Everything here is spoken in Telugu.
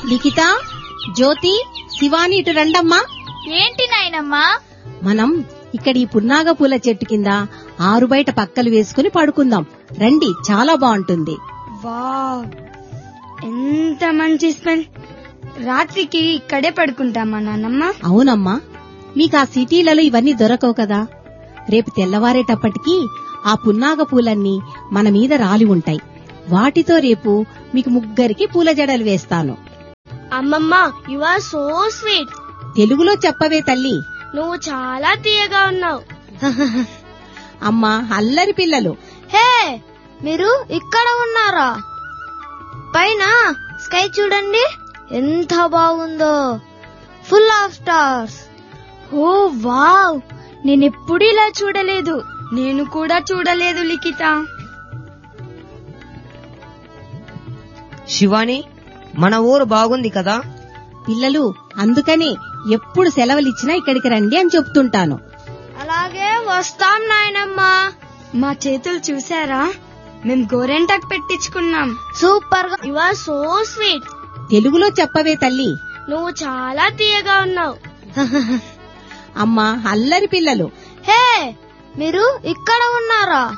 లిఖిత జ్యోతి శివాని ఇటు రండమ్మా ఏంటి నాయనమ్మా మనం ఇక్కడ ఈ పున్నాగ పూల చెట్టు కింద ఆరు బయట పక్కలు వేసుకుని పడుకుందాం రండి చాలా బాగుంటుంది వావ్ ఎంత మంచి స్మెల్ రాత్రికి ఇక్కడే పడుకుంటామా నాన్నమ్మ అవునమ్మా మీకు ఆ సిటీలలో ఇవన్నీ దొరకవు కదా రేపు తెల్లవారేటప్పటికి ఆ పున్నాగ పూలన్నీ మన మీద రాలి ఉంటాయి వాటితో రేపు మీకు ముగ్గురికి పూల జడలు వేస్తాను అమ్మమ్మ యు ఆర్ సో స్వీట్ తెలుగులో చెప్పవే తల్లి నువ్వు చాలా తీయగా ఉన్నావు అమ్మా అల్లరి పిల్లలు హే మీరు ఇక్కడ ఉన్నారా పైన స్కై చూడండి ఎంత బాగుందో full of stars oh wow నేను ఎప్పుడు ఇలా చూడలేదు నేను కూడా చూడలేదు లిఖిత శివాని మన ఊరు బాగుంది కదా పిల్లలు అందుకనే ఎప్పుడు సెలవులిచ్చినా ఇక్కడికి రండి అని చెప్తుంటాను అలాగే వస్తాం నాయనమ్మా మా చేతులు చూసారా మేం గోరెంటాకు పెట్టించుకున్నాం సూపర్ గా యు ఆర్ సో స్వీట్ తెలుగులో చెప్పవే తల్లి నువ్వు చాలా తీయగా ఉన్నావు అమ్మా అల్లరి పిల్లలు హే మీరు ఇక్కడ ఉన్నారా